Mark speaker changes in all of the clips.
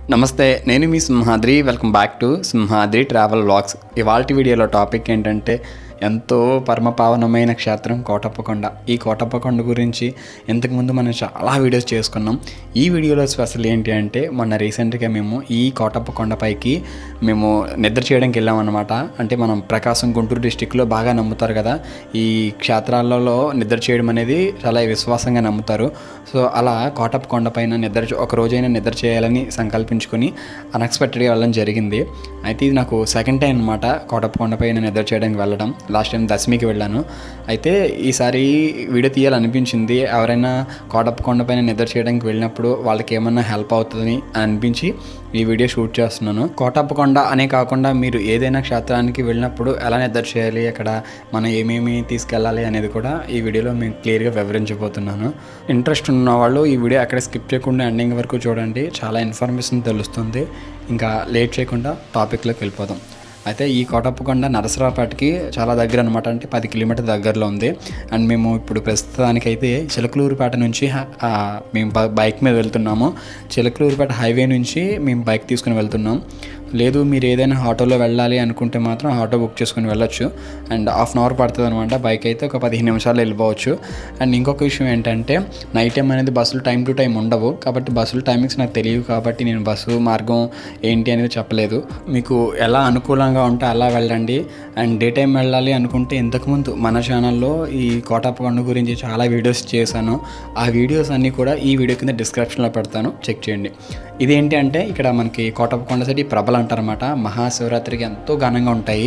Speaker 1: నమస్తే నేను మీ Simhadri welcome back to Simhadri travel vlogs ఇవాళ వీడియోలో టాపిక్ ఏంటంటే ఎంతో పరమపావనమైన క్షేత్రం కోటప్పకొండ ఈ కోటప్పకొండ గురించి ఇంతకుముందు మనం చాలా వీడియోస్ చేసుకున్నాం ఈ వీడియోలో స్పెషల్ ఏంటి అంటే మొన్న రీసెంట్గా మేము ఈ కోటప్పకొండ పైకి మేము నిద్ర చేయడానికి వెళ్ళామన్నమాట అంటే మనం ప్రకాశం గుంటూరు డిస్టిక్లో బాగా నమ్ముతారు కదా ఈ క్షేత్రాలలో నిద్ర చేయడం అనేది చాలా విశ్వాసంగా నమ్ముతారు సో అలా కోటప్ప కొండ పైన నిద్ర చే- ఒక రోజైనా నిద్ర చేయాలని సంకల్పించుకొని అన్ఎక్స్పెక్టెడ్గా వెళ్ళడం జరిగింది అయితే ఇది నాకు సెకండ్ టైం అనమాట కోటప్ప కొండ పైన నిద్ర చేయడానికి వెళ్ళడం లాస్ట్ టైం దశమికి వెళ్ళాను అయితే ఈసారి వీడియో తీయాలనిపించింది ఎవరైనా కోటప్ప కొండ పైన నిద్ర చేయడానికి వెళ్ళినప్పుడు వాళ్ళకి ఏమన్నా హెల్ప్ అవుతుందని అనిపించి ఈ వీడియో షూట్ చేస్తున్నాను కోటప్పకొండ అనే కాకుండా మీరు ఏదైనా క్షేత్రానికి వెళ్ళినప్పుడు ఎలా నిద్ర చేయాలి అక్కడ మనం ఏమేమి తీసుకెళ్ళాలి అనేది కూడా ఈ వీడియోలో మేము క్లియర్గా వివరించబోతున్నాను ఇంట్రెస్ట్ ఉన్న వాళ్ళు ఈ వీడియో అక్కడ స్కిప్ చేయకుండా ఎండింగ్ వరకు చూడండి చాలా ఇన్ఫర్మేషన్ తెలుస్తుంది ఇంకా లేట్ చేయకుండా టాపిక్లోకి వెళ్ళిపోదాం అయితే ఈ కోటప్పకొండ నరసరావుపేటకి చాలా దగ్గర అనమాట అంటే పది కిలోమీటర్ దగ్గరలో ఉంది అండ్ మేము ఇప్పుడు ప్రస్తుతానికైతే చిలకలూరుపేట నుంచి హ- ఆ, మేము బ- బైక్ మీద వెళ్తున్నాము చిలకలూరుపేట హైవే నుంచి మేము బైక్ తీసుకుని వెళ్తున్నాం లేదు మీరు ఏదైనా ఆటోలో వెళ్ళాలి అనుకుంటే మాత్రం ఆటో బుక్ చేసుకుని వెళ్ళొచ్చు అండ్ హాఫ్ అన్ అవర్ పడుతుంది అనమాట బైక్ అయితే ఒక పదిహేను నిమిషాలు వెళ్ళిపోవచ్చు అండ్ ఇంకొక విషయం ఏంటంటే నైట్ టైం అనేది బస్సులు టైం టు టైం ఉండవు కాబట్టి బస్సుల టైమింగ్స్ నాకు తెలియదు కాబట్టి నేను బస్సు మార్గం ఏంటి అనేది చెప్పలేదు మీకు ఎలా అనుకూలంగా ఉంటే అలా వెళ్ళండి అండ్ డే టైం వెళ్ళాలి అనుకుంటే ఇంతకుముందు మన ఛానల్లో ఈ కోటప్పకొండ గురించి చాలా వీడియోస్ చేశాను ఆ వీడియోస్ అన్నీ కూడా ఈ వీడియో కింద డిస్క్రిప్షన్లో పెడతాను చెక్ చేయండి ఇదేంటి అంటే ఇక్కడ మనకి కోటప్పకొండ సిటీ ప్రభలు అంటారన్నమాట మహాశివరాత్రికి ఎంతో ఘనంగా ఉంటాయి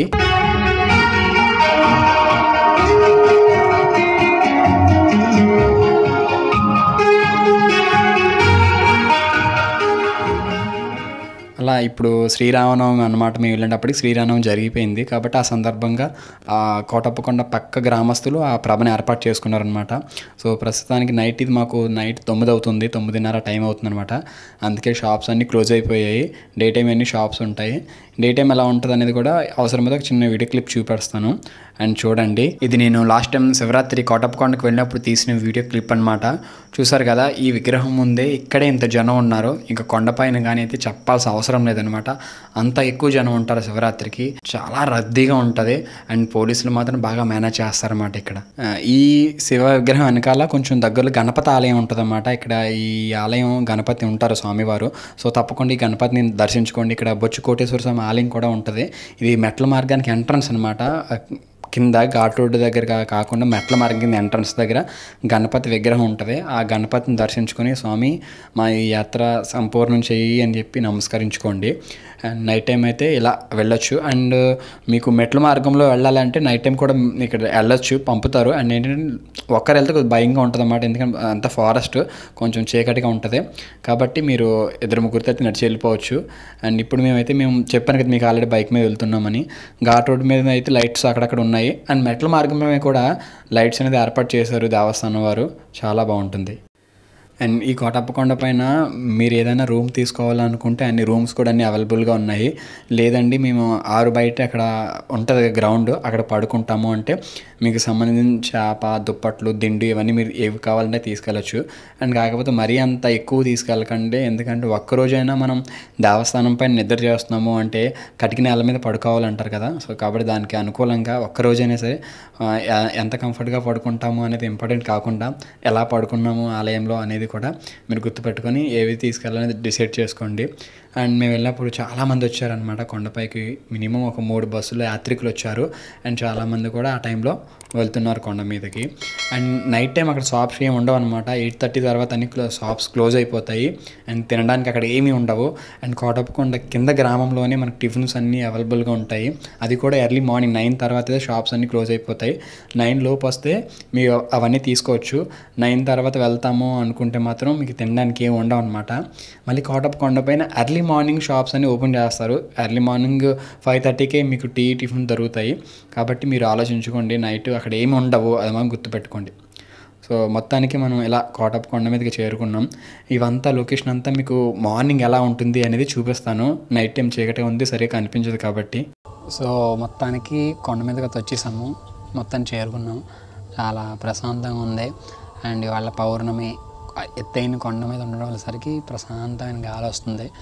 Speaker 1: అలా ఇప్పుడు శ్రీరామనవమి అన్నమాట మేము వెళ్ళేటప్పటికి శ్రీరామనవమి జరిగిపోయింది కాబట్టి ఆ సందర్భంగా ఆ కోటప్పకొండ పక్క గ్రామస్తులు ఆ ప్రభని ఏర్పాటు చేసుకున్నారనమాట సో ప్రస్తుతానికి నైట్ ఇది మాకు నైట్ తొమ్మిది అవుతుంది తొమ్మిదిన్నర టైం అవుతుంది అనమాట అందుకే షాప్స్ అన్నీ క్లోజ్ అయిపోయాయి డే టైం అన్ని షాప్స్ ఉంటాయి డే టైం ఎలా ఉంటుంది అనేది కూడా అవసరమైతే ఒక చిన్న వీడియో క్లిప్ చూపెడతాను అండ్ చూడండి ఇది నేను లాస్ట్ టైం శివరాత్రి కోటప్పకొండకు వెళ్ళినప్పుడు తీసిన వీడియో క్లిప్ అన్నమాట చూసారు కదా ఈ విగ్రహం ముందే ఇక్కడే ఇంత జనం ఉన్నారు ఇంకా కొండపైన కానీ అయితే చెప్పాల్సిన అవసరం లేదనమాట అంత ఎక్కువ జనం ఉంటారు శివరాత్రికి చాలా రద్దీగా ఉంటుంది అండ్ పోలీసులు మాత్రం బాగా మేనేజ్ చేస్తారన్నమాట ఇక్కడ ఆ, ఈ శివ విగ్రహం వెనకాల కొంచెం దగ్గరలో గణపతి ఆలయం ఉంటుందన్నమాట ఇక్కడ ఈ ఆలయం గణపతి ఉంటారు స్వామివారు సో తప్పకుండా ఈ గణపతిని దర్శించుకోండి ఇక్కడ బొచ్చు కోటేశ్వర స్వామి ఆలయం కూడా ఉంటుంది ఇది మెట్ల మార్గానికి ఎంట్రన్స్ అనమాట కింద ఘాట్ రోడ్డు దగ్గర కా- కాకుండా మెట్ల మార్గం కింద ఎంట్రన్స్ దగ్గర గణపతి విగ్రహం ఉంటుంది ఆ గణపతిని దర్శించుకొని స్వామి మా ఈ యాత్ర సంపూర్ణం చెయ్యి అని చెప్పి నమస్కరించుకోండి అండ్ నైట్ టైం అయితే ఇలా వెళ్ళొచ్చు అండ్ మీకు మెట్ల మార్గంలో వెళ్ళాలంటే నైట్ టైం కూడా ఇక్కడ వెళ్ళొచ్చు పంపుతారు అండ్ ఏంటంటే ఒక్కరు వెళ్తే కొద్దిగా భయంగా ఉంటుంది అన్నమాట ఎందుకంటే అంత ఫారెస్ట్ కొంచెం చీకటిగా ఉంటుంది కాబట్టి మీరు ఇద్దరు ముగ్గురితో అయితే నడిచి వెళ్ళిపోవచ్చు అండ్ ఇప్పుడు మేమైతే మేము చెప్పాను కదా మీకు ఆల్రెడీ బైక్ మీద వెళ్తున్నామని ఘాట్ రోడ్ మీద అయితే లైట్స్ అక్కడక్కడ ఉన్నాయి అండ్ మెట్ల మార్గం మీద కూడా లైట్స్ అనేది ఏర్పాటు చేశారు దేవస్థానం వారు చాలా బాగుంటుంది అండ్ ఈ కోటప్పకొండ పైన మీరు ఏదైనా రూమ్ తీసుకోవాలనుకుంటే అన్ని రూమ్స్ కూడా అన్ని అవైలబుల్గా ఉన్నాయి లేదండి మేము ఆరు బయట అక్కడ ఉంటుంది గ్రౌండ్ అక్కడ పడుకుంటాము అంటే మీకు సంబంధించిన చేప దుప్పట్లు దిండు ఇవన్నీ మీరు ఏవి కావాలంటే తీసుకెళ్ళచ్చు అండ్ కాకపోతే మరీ అంత ఎక్కువ తీసుకెళ్ళకండి ఎందుకంటే ఒక్కరోజైనా మనం దేవస్థానం పైన నిద్ర చేస్తున్నాము అంటే కటికి నేల మీద పడుకోవాలంటారు కదా సో కాబట్టి దానికి అనుకూలంగా ఒక్కరోజైనా సరే ఆ, ఎ- ఎంత కంఫర్ట్గా పడుకుంటాము అనేది ఇంపార్టెంట్ కాకుండా ఎలా పడుకున్నాము ఆలయంలో అనేది కూడా మీరు గుర్తుపెట్టుకొని ఏవి తీసుకెళ్ళాలనేది డిసైడ్ చేసుకోండి అండ్ మేము వెళ్ళినప్పుడు చాలామంది వచ్చారనమాట కొండపైకి మినిమం ఒక మూడు బస్సులు యాత్రికులు వచ్చారు అండ్ చాలామంది కూడా ఆ టైంలో వెళ్తున్నారు కొండ మీదకి అండ్ నైట్ టైం అక్కడ షాప్స్ ఏమి ఉండవు అనమాట ఎయిట్ థర్టీ తర్వాత అన్ని క్లో షాప్స్ క్లోజ్ అయిపోతాయి అండ్ తినడానికి అక్కడ ఏమీ ఉండవు అండ్ కోటప్పకొండ కింద గ్రామంలోనే మనకు టిఫిన్స్ అన్నీ అవైలబుల్గా ఉంటాయి అది కూడా ఎర్లీ మార్నింగ్ నైన్ తర్వాత షాప్స్ అన్నీ క్లోజ్ అయిపోతాయి నైన్ లోపు వస్తే మీరు అవన్నీ తీసుకోవచ్చు నైన్ తర్వాత వెళ్తాము అనుకుంటే మాత్రం మీకు తినడానికి ఏమి ఉండవు అనమాట మళ్ళీ కోటప్పకొండ పైన ఎర్లీ మార్నింగ్ షాప్స్ అన్ని ఓపెన్ చేస్తారు ఎర్లీ మార్నింగ్ ఫైవ్ థర్టీకే మీకు టీ టిఫిన్ దొరుకుతాయి కాబట్టి మీరు ఆలోచించుకోండి నైట్ అక్కడ ఏమి ఉండవు అది మనం గుర్తుపెట్టుకోండి సో మొత్తానికి మనం ఇలా కోటప్ప కొండ మీదకి చేరుకున్నాం ఇవంతా లొకేషన్ అంతా మీకు మార్నింగ్ ఎలా ఉంటుంది అనేది చూపిస్తాను నైట్ టైం చీకటి ఉంది సరిగా కనిపించదు కాబట్టి సో మొత్తానికి కొండ మీదకి వచ్చేసాము మొత్తం చేరుకున్నాం చాలా ప్రశాంతంగా ఉంది అండ్ వాళ్ళ పౌర్ణమి ఎత్తైన కొండ మీద ఉండడం వల్లసరికి ప్రశాంతమైన గాలి వస్తుంది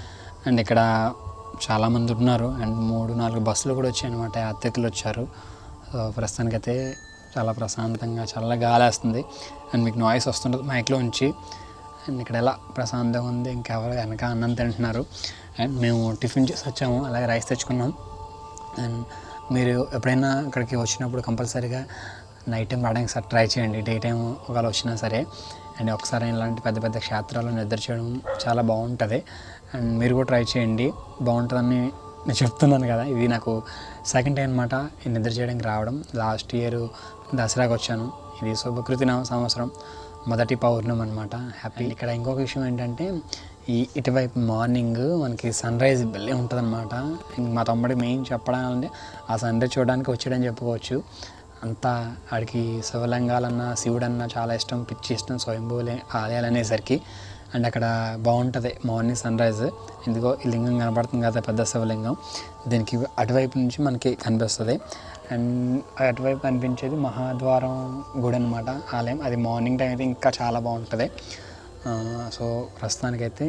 Speaker 2: అండ్ ఇక్కడ చాలామంది ఉన్నారు అండ్ మూడు నాలుగు బస్సులు కూడా వచ్చాయి అనమాట యాత్రికులు వచ్చారు సో ప్రస్తుతానికైతే చాలా ప్రశాంతంగా చల్లగా గాలి వస్తుంది అండ్ మీకు నాయిస్ వస్తుంటుంది మైక్లో ఉంచి అండ్ ఇక్కడ ఎలా ప్రశాంతంగా ఉంది ఇంకెవరు వెనక అన్నం తింటున్నారు అండ్ మేము టిఫిన్ చేసి వచ్చాము అలాగే రైస్ తెచ్చుకున్నాం అండ్ మీరు ఎప్పుడైనా ఇక్కడికి వచ్చినప్పుడు కంపల్సరీగా నైట్ టైం రావడానికి సార్ ట్రై చేయండి డే టైం ఒకవేళ వచ్చినా సరే అండ్ ఒకసారి ఇలాంటి పెద్ద పెద్ద క్షేత్రాలు నిద్ర చేయడం చాలా బాగుంటుంది అండ్ మీరు కూడా ట్రై చేయండి బాగుంటుందని నేను చెప్తున్నాను కదా ఇది నాకు సెకండ్ టైం అనమాట ఈ నిద్ర చేయడానికి రావడం లాస్ట్ ఇయర్ దసరాకి వచ్చాను ఇది శుభకృతి నవ సంవత్సరం మొదటి పౌర్ణమి అనమాట హ్యాపీ ఇక్కడ ఇంకొక విషయం ఏంటంటే ఈ ఇటువైపు మార్నింగ్ మనకి సన్ రైజ్ భలే ఉంటుంది అనమాట మా తమ్ముడి మెయిన్ చెప్పడాలంటే ఆ సన్ రైజ్ చూడడానికి వచ్చాడని చెప్పుకోవచ్చు అంతా ఆడికి శివలింగాలన్నా శివుడన్నా చాలా ఇష్టం పిచ్చి ఇష్టం స్వయంభూలే ఆలయాలు అనేసరికి అండ్ అక్కడ బాగుంటుంది మార్నింగ్ సన్ రైజ్ ఎందుకో ఈ లింగం కనబడుతుంది కదా పెద్ద శివలింగం దీనికి అటువైపు నుంచి మనకి కనిపిస్తుంది అండ్ అటువైపు కనిపించేది మహాద్వారం గుడి అనమాట ఆలయం అది మార్నింగ్ టైం అయితే ఇంకా చాలా బాగుంటుంది ఆ, సో ప్రస్తుతానికైతే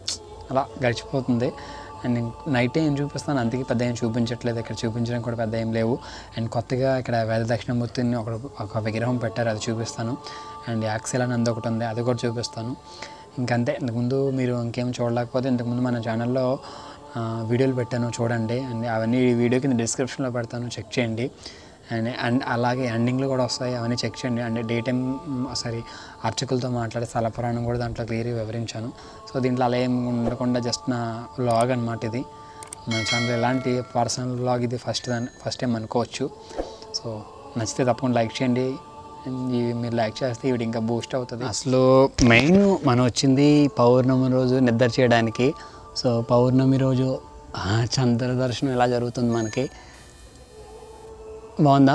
Speaker 2: అలా గడిచిపోతుంది అండ్ నైట్ ఏం చూపిస్తాను అందుకే పెద్ద ఏం చూపించట్లేదు ఇక్కడ చూపించడం కూడా పెద్ద ఏం లేవు అండ్ కొత్తగా ఇక్కడ వేద దక్షిణమూర్తిని ఒక ఒక విగ్రహం పెట్టారు అది చూపిస్తాను అండ్ యాక్సెల్ అని అంది ఒకటి ఉంది అది కూడా చూపిస్తాను ఇంకంతే ఇంతకుముందు మీరు ఇంకేం చూడలేకపోతే ఇంతకుముందు మన ఛానల్లో ఆ, వీడియోలు పెట్టాను చూడండి అండ్ అవన్నీ ఈ వీడియో కింద డిస్క్రిప్షన్లో పెడతాను చెక్ చేయండి అండ్ అండ్ అలాగే ఎండింగ్లో కూడా వస్తాయి అవన్నీ చెక్ చేయండి అండ్ డే టైం సారీ అర్చకులతో మాట్లాడే స్థల పురాణం కూడా దాంట్లో క్లియర్గా వివరించాను సో దీంట్లో అలా ఏం ఉండకుండా జస్ట్ నా వ్లాగ్ అనమాట ఇది మన ఛానల్ ఎలాంటి పర్సనల్ వ్లాగ్ ఇది ఫస్ట్ దాని ఫస్ట్ టైం అనుకోవచ్చు సో నచ్చితే తప్పకుండా లైక్ చేయండి అండ్ ఇవి మీరు లైక్ చేస్తే ఇవి ఇంకా బూస్ట్ అవుతుంది అసలు మెయిన్ మనం వచ్చింది పౌర్ణమి రోజు నిద్ర చేయడానికి సో పౌర్ణమి రోజు ఆ చంద్ర దర్శనం ఎలా జరుగుతుంది మనకి బాగుందా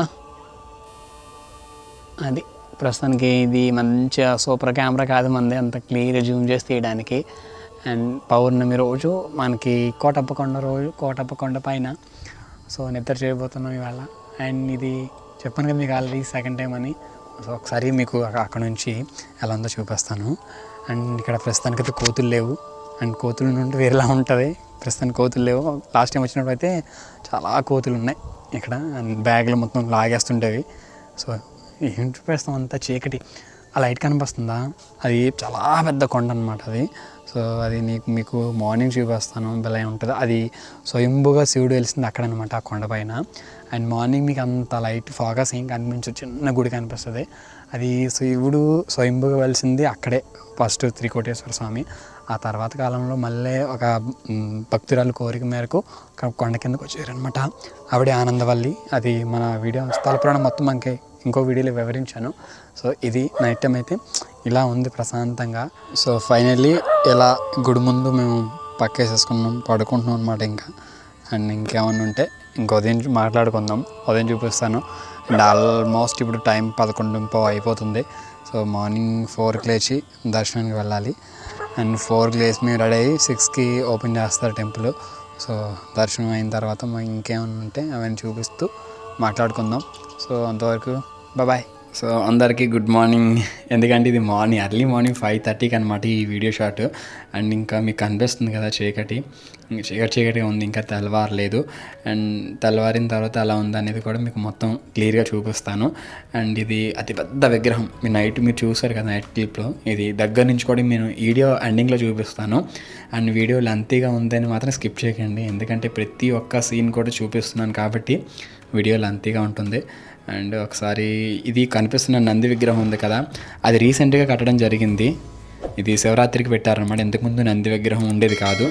Speaker 2: అది ప్రస్తుతానికి ఇది మంచిగా సూపర్ కెమెరా కాదు మంది అంత క్లియర్ జూమ్ చేసి తీయడానికి అండ్ పౌర్ణమి రోజు మనకి కోటప్పకొండ రోజు కోటప్పకొండ పైన సో నిద్ర చేయబోతున్నాం ఇవాళ అండ్ ఇది చెప్పాను కదా మీకు ఆల్రెడీ సెకండ్ టైం అని సో ఒకసారి మీకు అక్క- అక్కడ నుంచి ఎలా ఉందో చూపిస్తాను అండ్ ఇక్కడ ప్రస్తుతానికైతే కోతులు లేవు అండ్ కోతులు ఉంటే వేరేలా ఉంటుంది ప్రస్తుతానికి కోతులు లేవు లాస్ట్ టైం వచ్చినప్పుడు అయితే చాలా కోతులు ఉన్నాయి ఇక్కడ అండ్ బ్యాగ్లు మొత్తం లాగేస్తుంటేవి సో ఏం చూపిస్తాం అంతా చీకటి ఆ లైట్ కనిపిస్తుందా అది చాలా పెద్ద కొండ అనమాట అది సో అది నీకు మీకు మార్నింగ్ చూపిస్తాను భలే ఉంటుంది అది స్వయంభుగా శివుడు వెలిసింది అక్కడ అనమాట ఆ కొండ పైన అండ్ మార్నింగ్ మీకు అంత లైట్ ఫోకస్ ఏం కనిపించదు చిన్న గుడి కనిపిస్తుంది అది శివుడు స్వయంభుగా వెలిసింది అక్కడే ఫస్ట్ త్రికోటేశ్వర స్వామి ఆ తర్వాత కాలంలో మళ్ళీ ఒక మ్, భక్తురాలు కోరిక మేరకు ఒక కొండ కిందకు వచ్చారనమాట ఆవిడ ఆనందవల్లి అది మన వీడియో స్థల పురాణం మొత్తం మనకి ఇంకో వీడియోలో వివరించాను సో ఇది నైట్ టైం అయితే ఇలా ఉంది ప్రశాంతంగా సో ఫైనల్లీ ఇలా గుడి ముందు మేము పక్కేసేసుకున్నాం పడుకుంటున్నాం అనమాట ఇంకా అండ్ ఇంకేమన్నా ఉంటే ఇంకో ఉదయం చూ- మాట్లాడుకుందాం ఉదయం చూపిస్తాను అండ్ ఆల్మోస్ట్ ఇప్పుడు టైం పదకొండు ఇంపో అయిపోతుంది సో మార్నింగ్ ఫోర్కి లేచి దర్శనానికి వెళ్ళాలి అండ్ ఫోర్కి లేచి మేము రెడీ అయ్యి సిక్స్కి ఓపెన్ చేస్తారు టెంపుల్ సో దర్శనం అయిన తర్వాత మాకు ఇంకేమైనా ఉంటే అవన్నీ చూపిస్తూ మాట్లాడుకుందాం సో అంతవరకు బాయ్
Speaker 1: సో అందరికీ గుడ్ మార్నింగ్ ఎందుకంటే ఇది మార్నింగ్ ఎర్లీ మార్నింగ్ ఫైవ్ థర్టీకి అనమాట ఈ వీడియో షాట్ అండ్ ఇంకా మీకు కనిపిస్తుంది కదా చీకటి ఇంకా చీకటి చీకటిగా ఉంది ఇంకా తెల్లవారలేదు అండ్ తెల్లవారిన తర్వాత ఎలా ఉంది అనేది కూడా మీకు మొత్తం క్లియర్గా చూపిస్తాను అండ్ ఇది అతిపెద్ద విగ్రహం మీ నైట్ మీరు చూసారు కదా నైట్ క్లిప్లో ఇది దగ్గర నుంచి కూడా నేను వీడియో ఎండింగ్లో చూపిస్తాను అండ్ వీడియో లెంతీగా ఉందని మాత్రం స్కిప్ చేయకండి ఎందుకంటే ప్రతి ఒక్క సీన్ కూడా చూపిస్తున్నాను కాబట్టి వీడియో లెంతీగా ఉంటుంది అండ్ ఒకసారి ఇది కనిపిస్తున్న నంది విగ్రహం ఉంది కదా అది రీసెంట్గా కట్టడం జరిగింది ఇది శివరాత్రికి పెట్టారనమాట ఇంతకుముందు నంది విగ్రహం ఉండేది కాదు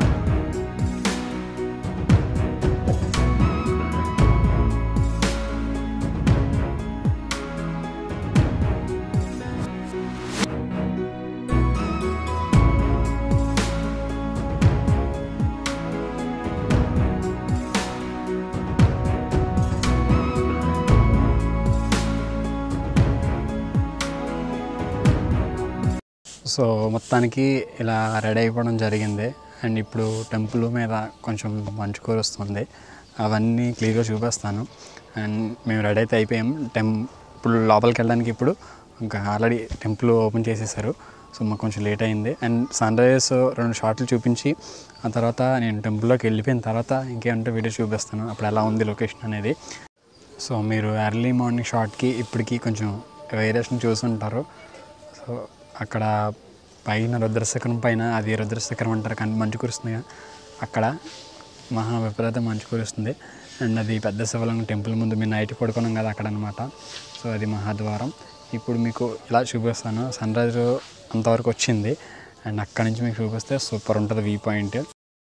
Speaker 2: సో మొత్తానికి ఇలా రెడీ అయిపోవడం జరిగింది అండ్ ఇప్పుడు టెంపుల్ మీద కొంచెం మంచు కురుస్తుంది అవన్నీ క్లియర్గా చూపిస్తాను అండ్ మేము రెడీ అయితే అయిపోయాం టెం ఇప్పుడు లోపలికి వెళ్ళడానికి ఇప్పుడు ఇంకా ఆల్రెడీ టెంపుల్ ఓపెన్ చేసేసారు సో మాకు కొంచెం లేట్ అయింది అండ్ సన్ రైజెస్ రెండు షార్ట్లు చూపించి ఆ తర్వాత నేను టెంపుల్లోకి వెళ్ళిపోయిన తర్వాత ఇంకేమంటే వీడియో చూపిస్తాను అప్పుడు ఎలా ఉంది లొకేషన్ అనేది సో మీరు ఎర్లీ మార్నింగ్ షార్ట్కి ఇప్పటికి కొంచెం వేరియేషన్ చూసుంటారు సో అక్కడ పైన రుద్రశిఖరం పైన అది రుద్రశిఖరం అంటారు కానీ మంచు కురుస్తుంది కదా, అక్కడ మహా విపరీతం మంచు కురుస్తుంది అండ్ అది పెద్ద శివలింగం టెంపుల్ ముందు మీరు నైట్ పడుకున్నాం కదా అక్కడ అనమాట సో అది మహాద్వారం ఇప్పుడు మీకు ఇలా చూపిస్తాను సన్ రైజ్ అంతవరకు వచ్చింది అండ్ అక్కడి నుంచి మీకు చూపిస్తే సూపర్ ఉంటుంది వ్యూ పాయింట్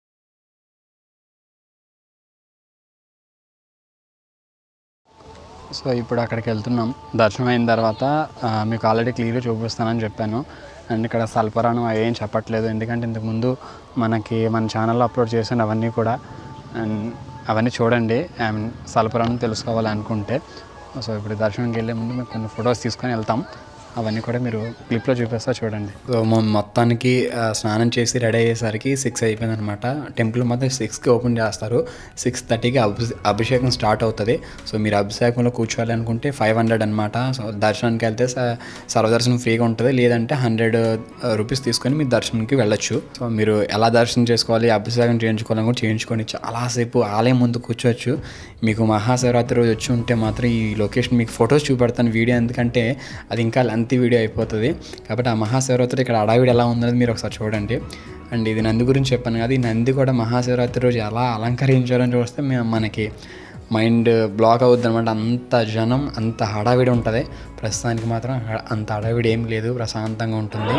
Speaker 2: సో ఇప్పుడు అక్కడికి వెళ్తున్నాం దర్శనం అయిన తర్వాత ఆ, మీకు ఆల్రెడీ క్లియర్గా చూపిస్తానని చెప్పాను అండ్ ఇక్కడ సల్పరాణం అవి ఏం చెప్పట్లేదు ఎందుకంటే ఇంతకుముందు మనకి మన ఛానల్లో అప్లోడ్ చేసిన అవన్నీ కూడా అండ్ అవన్నీ చూడండి అండ్ సల్పరాణం తెలుసుకోవాలనుకుంటే సో ఇప్పుడు దర్శనంకి వెళ్ళే ముందు మీకు కొన్ని ఫొటోస్ తీసుకొని వెళ్తాం అవన్నీ కూడా మీరు క్లిప్లో చూపిస్తా చూడండి
Speaker 1: సో మొ- మొత్తానికి ఆ, స్నానం చేసి రెడీ అయ్యేసరికి సిక్స్ అయిపోయింది అనమాట టెంపుల్ మాత్రం సిక్స్కి ఓపెన్ చేస్తారు సిక్స్ థర్టీకి అభి అభిషేకం స్టార్ట్ అవుతుంది సో మీరు అభిషేకంలో కూర్చోవాలి అనుకుంటే ఫైవ్ హండ్రెడ్ అనమాట సో దర్శనానికి వెళ్తే స- సర్వదర్శనం ఫ్రీగా ఉంటుంది లేదంటే హండ్రెడ్ రూపీస్ తీసుకొని మీరు దర్శనంకి వెళ్ళొచ్చు సో మీరు ఎలా దర్శనం చేసుకోవాలి అభిషేకం చేయించుకోవాలని కూడా చేయించుకొని చాలాసేపు ఆలయం ముందు కూర్చోవచ్చు మీకు మహాశివరాత్రి రోజు వచ్చి ఉంటే మాత్రం ఈ లొకేషన్ మీకు ఫొటోస్ చూపెడతాను వీడియో ఎందుకంటే అది ఇంకా లెంతీ వీడియో అయిపోతుంది కాబట్టి ఆ మహాశివరాత్రి ఇక్కడ అడావిడి ఎలా ఉందనేది మీరు ఒకసారి చూడండి అండ్ ఇది నంది గురించి చెప్పాను కదా ఈ నంది కూడా మహాశివరాత్రి రోజు ఎలా అలంకరించాలని చూస్తే మేము మనకి మైండ్ బ్లాక్ అవుద్ది అనమాట అంత జనం అంత హడావిడి ఉంటుంది ప్రస్తుతానికి మాత్రం హ- అంత హడావిడి ఏం లేదు ప్రశాంతంగా ఉంటుంది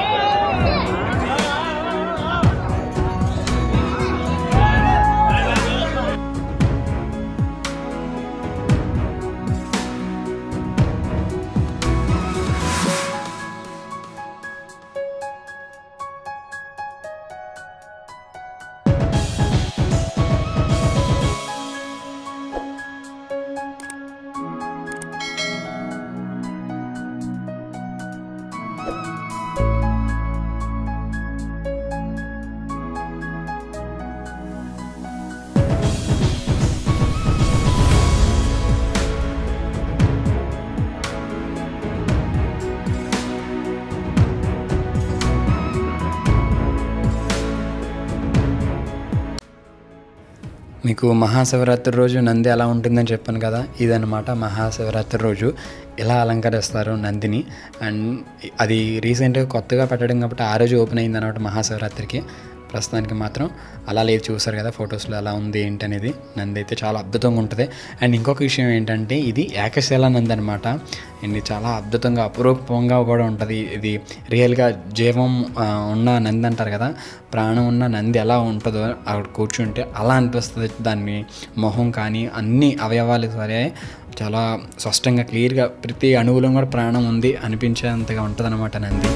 Speaker 1: మీకు మహాశివరాత్రి రోజు నంది ఎలా ఉంటుందని చెప్పాను కదా ఇదనమాట మహాశివరాత్రి రోజు ఎలా అలంకరిస్తారు నందిని అండ్ అది రీసెంట్గా కొత్తగా పెట్టడం కాబట్టి ఆ రోజు ఓపెన్ అయింది అనమాట మహాశివరాత్రికి ప్రస్తుతానికి మాత్రం అలా లేదు చూసారు కదా ఫొటోస్లో ఎలా ఉంది ఏంటి అనేది నంది అయితే చాలా అద్భుతంగా ఉంటుంది అండ్ ఇంకొక విషయం ఏంటంటే ఇది ఏకశిల నంది అనమాట ఇది చాలా అద్భుతంగా అపురూపంగా కూడా ఉంటుంది ఇది రియల్గా జీవం ఆ, ఉన్న నంది అంటారు కదా ప్రాణం ఉన్న నంది ఎలా ఉంటుందో అక్కడ కూర్చుంటే అలా అనిపిస్తుంది దాన్ని మొహం కానీ అన్ని అవయవాలు సరే చాలా స్పష్టంగా క్లియర్గా ప్రతి అణువులో కూడా ప్రాణం ఉంది అనిపించేంతగా ఉంటుంది అనమాట నంది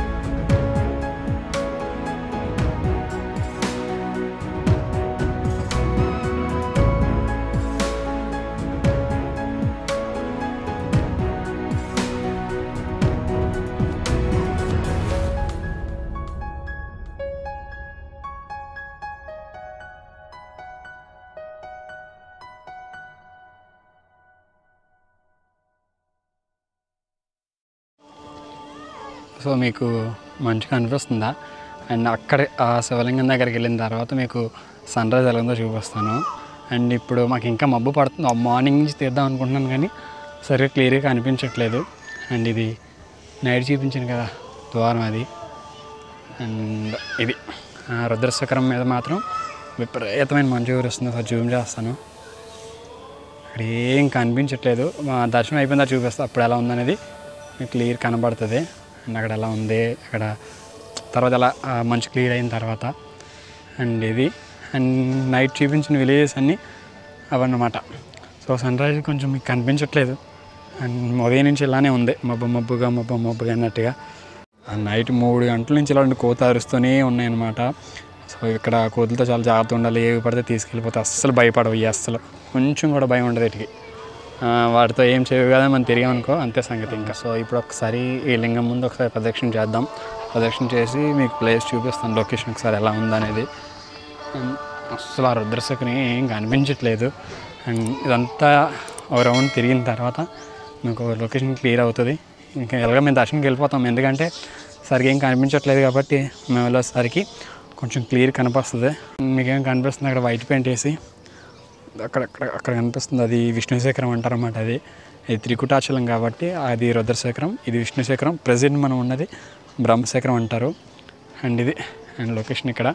Speaker 2: సో మీకు మంచిగా అనిపిస్తుందా అండ్ అక్కడ ఆ శివలింగం దగ్గరికి వెళ్ళిన తర్వాత మీకు సన్ రైజ్ ఎలాగో చూపిస్తాను అండ్ ఇప్పుడు మాకు ఇంకా మబ్బు పడుతుంది మార్నింగ్ నుంచి తీద్దాం అనుకుంటున్నాను కానీ సరిగ్గా క్లియర్గా కనిపించట్లేదు అండ్ ఇది నైట్ చూపించాను కదా ద్వారం అది అండ్ ఇది ఆ రుద్రశిఖరం మీద మాత్రం విపరీతమైన మంచు కురుస్తుంది ఒకసారి జూమ్ చేస్తాను అక్కడ ఏం కనిపించట్లేదు మా దర్శనం అయిపోయిందా చూపిస్తా అప్పుడు ఎలా ఉందనేది మీకు క్లియర్ కనబడుతుంది అండ్ అక్కడ ఎలా ఉంది అక్కడ తర్వాత అలా ఆ మంచు క్లియర్ అయిన తర్వాత అండ్ ఇది అండ్ నైట్ చూపించిన విలేజెస్ అన్నీ అవన్నమాట సో సన్ రైజ్ కొంచెం మీకు కనిపించట్లేదు అండ్ ఉదయం నుంచి ఇలానే ఉంది మబ్బు మబ్బుగా మబ్బు మబ్బుగా అన్నట్టుగా ఆ నైట్ మూడు గంటల నుంచి ఇలాంటి కోత అరుస్తూనే ఉన్నాయన్నమాట సో ఇక్కడ కోతులతో చాలా జాగ్రత్త ఉండాలి ఏవి పడితే తీసుకెళ్ళిపోతే అస్సలు భయపడవు ఇవి అస్సలు కొంచెం కూడా భయం ఉండదు వీటికి ఆ, వాటితో ఏం చేయవు కదా మనం తిరిగామనుకో అంతే సంగతి ఇంకా సో ఇప్పుడు ఒకసారి ఈ లింగం ముందు ఒకసారి ప్రదక్షిణ చేద్దాం ప్రదక్షిణ చేసి మీకు ప్లేస్ చూపిస్తాను లొకేషన్ ఒకసారి ఎలా ఉందనేది అండ్ అసలు ఆ రుద్రశకుని ఏం కనిపించట్లేదు అండ్ ఇదంతా ఒక రౌండ్ తిరిగిన తర్వాత మీకు లొకేషన్ క్లియర్ అవుతుంది ఇంకా ఎలాగ మేము దర్శనంకి వెళ్ళిపోతాం ఎందుకంటే సరిగా ఏం కనిపించట్లేదు కాబట్టి మేము వెళ్ళేసరికి కొంచెం క్లియర్ కనిపిస్తుంది మీకేం కనిపిస్తుంది అక్కడ వైట్ పెయింట్ వేసి అక్కడ అక్కడ అక్కడ కనిపిస్తుంది అది విష్ణుశేఖరం అంటారన్నమాట అది ఇది త్రికుటాచలం కాబట్టి అది రుద్రశేఖరం ఇది విష్ణుశేఖరం ప్రజెంట్ మనం ఉన్నది బ్రహ్మశేఖరం అంటారు అండ్ ఇది అండ్ లొకేషన్ ఇక్కడ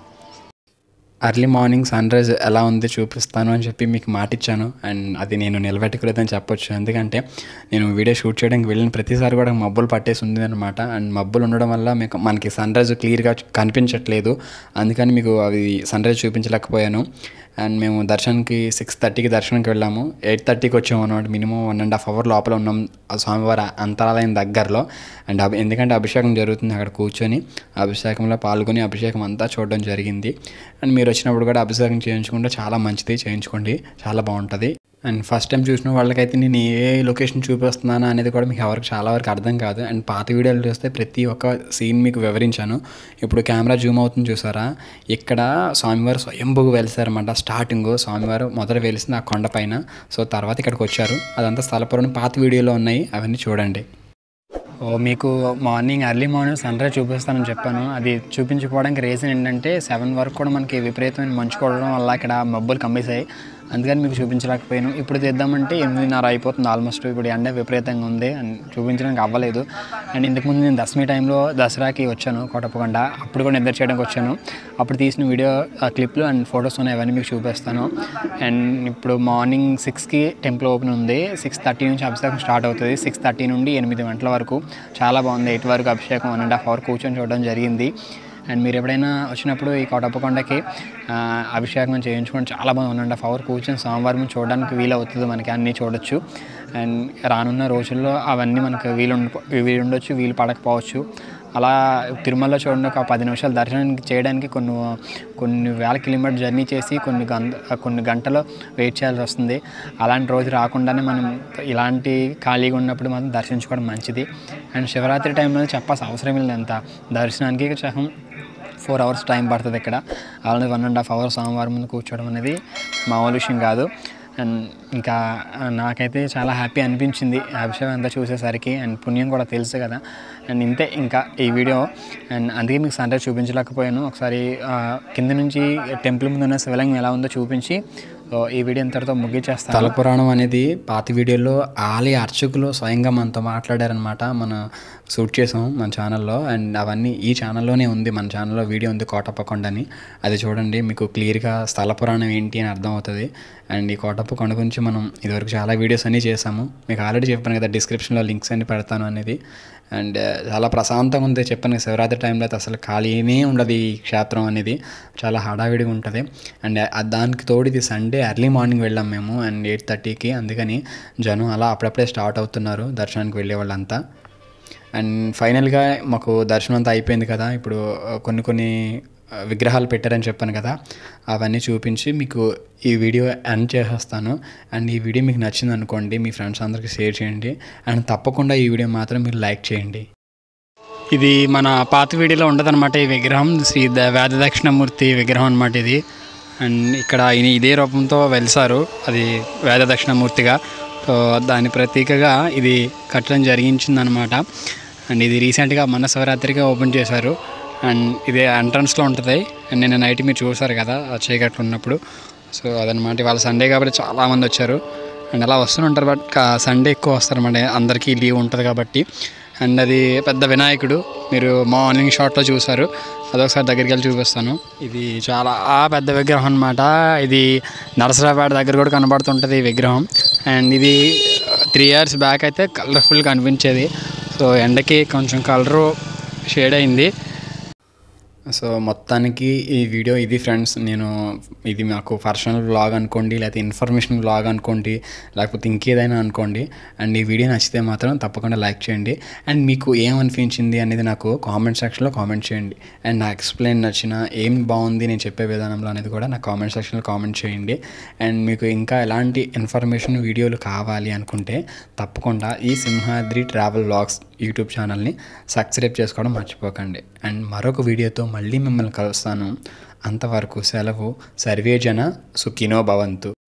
Speaker 1: అర్లీ మార్నింగ్ సన్ రైజ్ ఎలా ఉంది చూపిస్తాను అని చెప్పి మీకు మాట ఇచ్చాను అండ్ అది నేను నిలబెట్టుకోలేదని చెప్పొచ్చు ఎందుకంటే నేను వీడియో షూట్ చేయడానికి వెళ్ళిన ప్రతిసారి కూడా మబ్బులు పట్టేసి ఉంది అనమాట అండ్ మబ్బులు ఉండడం వల్ల మీకు మనకి సన్ రైజ్ క్లియర్గా కనిపించట్లేదు అందుకని మీకు అవి సన్ రైజ్ చూపించలేకపోయాను అండ్ మేము దర్శనానికి సిక్స్ థర్టీకి దర్శనంకి వెళ్ళాము ఎయిట్ థర్టీకి వచ్చాము అనమాట minimum one and half hour లోపల ఉన్నాం ఆ స్వామివారి అంతరాలయం దగ్గరలో అండ్ అభి ఎందుకంటే అభిషేకం జరుగుతుంది అక్కడ కూర్చొని అభిషేకంలో పాల్గొని అభిషేకం అంతా చూడడం జరిగింది అండ్ మీరు వచ్చినప్పుడు కూడా అభిషేకం చేయించుకుంటే చాలా మంచిది చేయించుకోండి చాలా బాగుంటుంది అండ్ ఫస్ట్ టైం చూసిన వాళ్ళకైతే నేను ఏ లొకేషన్ చూపిస్తున్నాను అనేది కూడా మీకు ఎవరికి చాలా వరకు అర్థం కాదు అండ్ పాత వీడియోలు చూస్తే ప్రతి ఒక్క సీన్ మీకు వివరించాను ఇప్పుడు కెమెరా జూమ్ అవుతుంది చూసారా ఇక్కడ స్వామివారు స్వయంభుగు వెలిసారన్నమాట స్టార్టింగ్ స్వామివారు మొదట వెలిసింది ఆ కొండపైన సో తర్వాత ఇక్కడికి వచ్చారు అదంతా స్థలపురం పాత వీడియోలో ఉన్నాయి అవన్నీ చూడండి
Speaker 2: ఓ మీకు morning early morning sunrise చూపిస్తానని చెప్పాను అది చూపించుకోవడానికి రీజన్ ఏంటంటే సెవెన్ వరకు కూడా మనకి విపరీతమైన మంచు కొడడం వల్ల ఇక్కడ మబ్బులు కమ్మేశాయి అందుకని మీకు చూపించలేకపోయాను ఇప్పుడు తెద్దామంటే ఎనిమిదిన్నర అయిపోతుంది ఆల్మోస్ట్ ఇప్పుడు ఎండ విపరీతంగా ఉంది అండ్ చూపించడానికి అవ్వలేదు అండ్ ఇంతకుముందు నేను దశమి టైంలో దసరాకి వచ్చాను కోటప్పకొండ అప్పుడు కూడా నిద్ర చేయడానికి వచ్చాను అప్పుడు తీసిన వీడియో క్లిప్లు అండ్ ఫొటోస్ ఉన్నాయి అవన్నీ మీకు చూపిస్తాను అండ్ ఇప్పుడు మార్నింగ్ సిక్స్కి టెంపుల్ ఓపెన్ ఉంది సిక్స్ థర్టీ నుంచి అభిషేకం స్టార్ట్ అవుతుంది సిక్స్ థర్టీ నుండి ఎనిమిది గంటల వరకు చాలా బాగుంది ఎయిట్ వరకు అభిషేకం వన్ అండ్ హాఫ్ అవర్ కూర్చొని చూడడం జరిగింది అండ్ మీరు ఎప్పుడైనా వచ్చినప్పుడు ఈ కోటప్పకొండకి ఆ, అభిషేకం చేయించుకొని చాలా బాగుంది వన్ అండ్ హాఫ్ అవర్ కూర్చొని సోమవారం చూడడానికి వీలు అవుతుంది మనకి అన్నీ చూడొచ్చు అండ్ రానున్న రోజుల్లో అవన్నీ మనకు వీలు ఉండ వీలు ఉండొచ్చు వీలు పడకపోవచ్చు అలా తిరుమలలో చూడండి ఒక పది నిమిషాలు దర్శనానికి చేయడానికి కొన్ని కొన్ని వేల కిలోమీటర్ జర్నీ చేసి కొన్ని గంట కొన్ని గంటలు వెయిట్ చేయాల్సి వస్తుంది అలాంటి రోజు రాకుండానే మనం ఇలాంటి ఖాళీగా ఉన్నప్పుడు మనం దర్శించుకోవడం మంచిది అండ్ శివరాత్రి టైంలో చెప్పాల్సిన అవసరం లేదు అంత దర్శనానికి సహం ఫోర్ అవర్స్ టైం పడుతుంది ఇక్కడ అలానే వన్ అండ్ హాఫ్ అవర్స్ సోమవారం ముందు కూర్చోవడం అనేది మామూలు విషయం కాదు అండ్ ఇంకా ఆ, నాకైతే చాలా హ్యాపీ అనిపించింది ఆ విషయం అంతా చూసేసరికి అండ్ పుణ్యం కూడా తెలుసు కదా అండ్ ఇంతే ఇంకా ఈ వీడియో అండ్ అందుకే మీకు సండే చూపించలేకపోయాను ఒకసారి ఆ, కింద నుంచి టెంపుల్ ముందు ఉన్న శివలింగం ఎలా ఉందో చూపించి సో ఈ వీడియో ఇంతటితో ముగించేస్తాను
Speaker 1: స్థల పురాణం అనేది పాత వీడియోలో ఆలయ అర్చకులు స్వయంగా మనతో మాట్లాడారనమాట మన షూట్ చేసాం మన ఛానల్లో అండ్ అవన్నీ ఈ ఛానల్లోనే ఉంది మన ఛానల్లో వీడియో ఉంది కోటప్పకొండ అని అది చూడండి మీకు క్లియర్గా స్థల పురాణం ఏంటి అని అర్థం అవుతుంది అండ్ ఈ కోటప్పకొండ గురించి మనం ఇదివరకు చాలా వీడియోస్ అన్నీ చేసాము మీకు ఆల్రెడీ చెప్పాను కదా డిస్క్రిప్షన్లో లింక్స్ అన్ని పెడతాను అనేది అండ్ చాలా ప్రశాంతంగా ఉంది చెప్పాను కదా, శివరాత్రి టైంలో అయితే అసలు ఖాళీనే ఉండదు ఈ క్షేత్రం అనేది చాలా హడావిడిగా ఉంటుంది అండ్ ఆ దానికి తోడు ఇది సండే ఎర్లీ మార్నింగ్ వెళ్ళాం మేము అండ్ ఎయిట్ థర్టీకి అందుకని జనం అలా అప్పుడప్పుడే స్టార్ట్ అవుతున్నారు దర్శనానికి వెళ్ళే వాళ్ళంతా అండ్ ఫైనల్గా మాకు దర్శనం అంతా అయిపోయింది కదా ఇప్పుడు ఆ, కొన్ని కొన్ని ఆ, విగ్రహాలు పెట్టారని చెప్పాను కదా అవన్నీ చూపించి మీకు ఈ వీడియో ఎండ్ చేసేస్తాను అండ్ ఈ వీడియో మీకు నచ్చింది అనుకోండి మీ ఫ్రెండ్స్ అందరికీ షేర్ చేయండి అండ్ తప్పకుండా ఈ వీడియో మాత్రం మీరు లైక్ చేయండి
Speaker 2: ఇది మన పాత వీడియోలో ఉండదన్నమాట ఈ విగ్రహం శ్రీ ద- వేద దక్షిణమూర్తి విగ్రహం అనమాట ఇది అండ్ ఇక్కడ ఈయన ఇదే రూపంతో వెలిసారు అది వేద దక్షిణమూర్తిగా సో దాని ప్రతీకగా ఇది కట్టడం జరిగించిందనమాట అండ్ ఇది రీసెంట్గా మన శివరాత్రికి ఓపెన్ చేశారు అండ్ ఇది ఎంట్రన్స్లో ఉంటుంది అండ్ నిన్న నైట్ మీరు చూసారు కదా ఆ చీకట్లు ఉన్నప్పుడు సో అదనమాట ఇవాళ సండే కాబట్టి చాలామంది వచ్చారు అండ్ అలా వస్తుంటారు బట్ సండే ఎక్కువ వస్తారన్నమాట అందరికీ లీవ్ ఉంటుంది కాబట్టి అండ్ అది పెద్ద వినాయకుడు మీరు మార్నింగ్ షాట్లో చూసారు అదొకసారి దగ్గరికి వెళ్ళి చూపిస్తాను ఇది చాలా పెద్ద విగ్రహం అనమాట ఇది నరసరాపేట దగ్గర కూడా కనబడుతుంటుంది ఈ విగ్రహం అండ్ ఇది త్రీ ఇయర్స్ బ్యాక్ అయితే కలర్ఫుల్ కనిపించేది సో ఎండకి కొంచెం కలరు షేడ్ అయింది
Speaker 1: సో మొత్తానికి ఈ వీడియో ఇది ఫ్రెండ్స్ నేను ఇది మాకు పర్సనల్ బ్లాగ్ అనుకోండి లేకపోతే ఇన్ఫర్మేషన్ బ్లాగ్ అనుకోండి లేకపోతే ఇంకేదైనా అనుకోండి అండ్ ఈ వీడియో నచ్చితే మాత్రం తప్పకుండా లైక్ చేయండి అండ్ మీకు ఏమనిపించింది అనేది నాకు కామెంట్ సెక్షన్లో కామెంట్ చేయండి అండ్ నా ఎక్స్ప్లెయిన్ నచ్చిన ఏం బాగుంది నేను చెప్పే విధానంలో అనేది కూడా నా కామెంట్ సెక్షన్లో కామెంట్ చేయండి అండ్ మీకు ఇంకా ఎలాంటి ఇన్ఫర్మేషన్ వీడియోలు కావాలి అనుకుంటే తప్పకుండా ఈ సింహాద్రి ట్రావెల్ బ్లాగ్స్ యూట్యూబ్ ఛానల్ని సబ్స్క్రైబ్ చేసుకోవడం మర్చిపోకండి అండ్ మరొక వీడియోతో మళ్ళీ మిమ్మల్ని కలుస్తాను అంతవరకు సెలవు సర్వేజన సుఖినో భవంతు